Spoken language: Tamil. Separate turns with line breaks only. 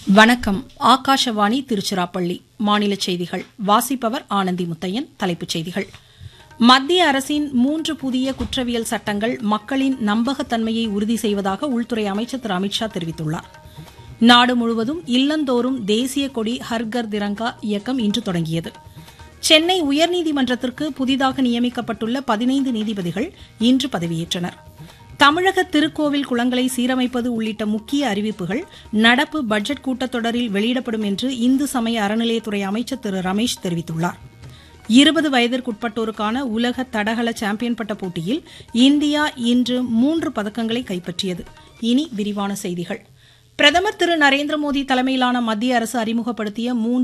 வணக்கம் ஆகாஷவாணி திருச்சிராப்பள்ளி மாநில செய்திகள் வாசிப்பவர் ஆனந்தி முத்தையன் தலைப்புச் செய்திகள் மத்திய அரசின் மூன்று புதிய குற்றவியல் சட்டங்கள் மக்களின் நம்பகத்தன்மையை உறுதி செய்வதாக உள்துறை அமைச்சர் திரு அமித்ஷா தெரிவித்துள்ளார் நாடு முழுவதும் இல்லந்தோறும் தேசிய கொடி ஹர்கர் திரங்கா இயக்கம் இன்று தொடங்கியது சென்னை உயர்நீதிமன்றத்திற்கு புதிதாக நியமிக்கப்பட்டுள்ள பதினைந்து நீதிபதிகள் இன்று பதவியேற்றனர் தமிழக திருக்கோவில் குளங்களை சீரமைப்பது உள்ளிட்ட முக்கிய அறிவிப்புகள் நடப்பு பட்ஜெட் கூட்டத்தொடரில் வெளியிடப்படும் என்று இந்து சமய அறநிலையத்துறை அமைச்சர் திரு ரமேஷ் தெரிவித்துள்ளார் இருபது வயதிற்குட்பட்டோருக்கான உலக தடகள சாம்பியன் பட்ட போட்டியில் இந்தியா இன்று மூன்று பதக்கங்களை கைப்பற்றியது இனி விரிவான செய்திகள் பிரதமர் திரு நரேந்திர மோடி தலைமையிலான மத்திய அரசு அறிமுகப்படுத்திய மூன்று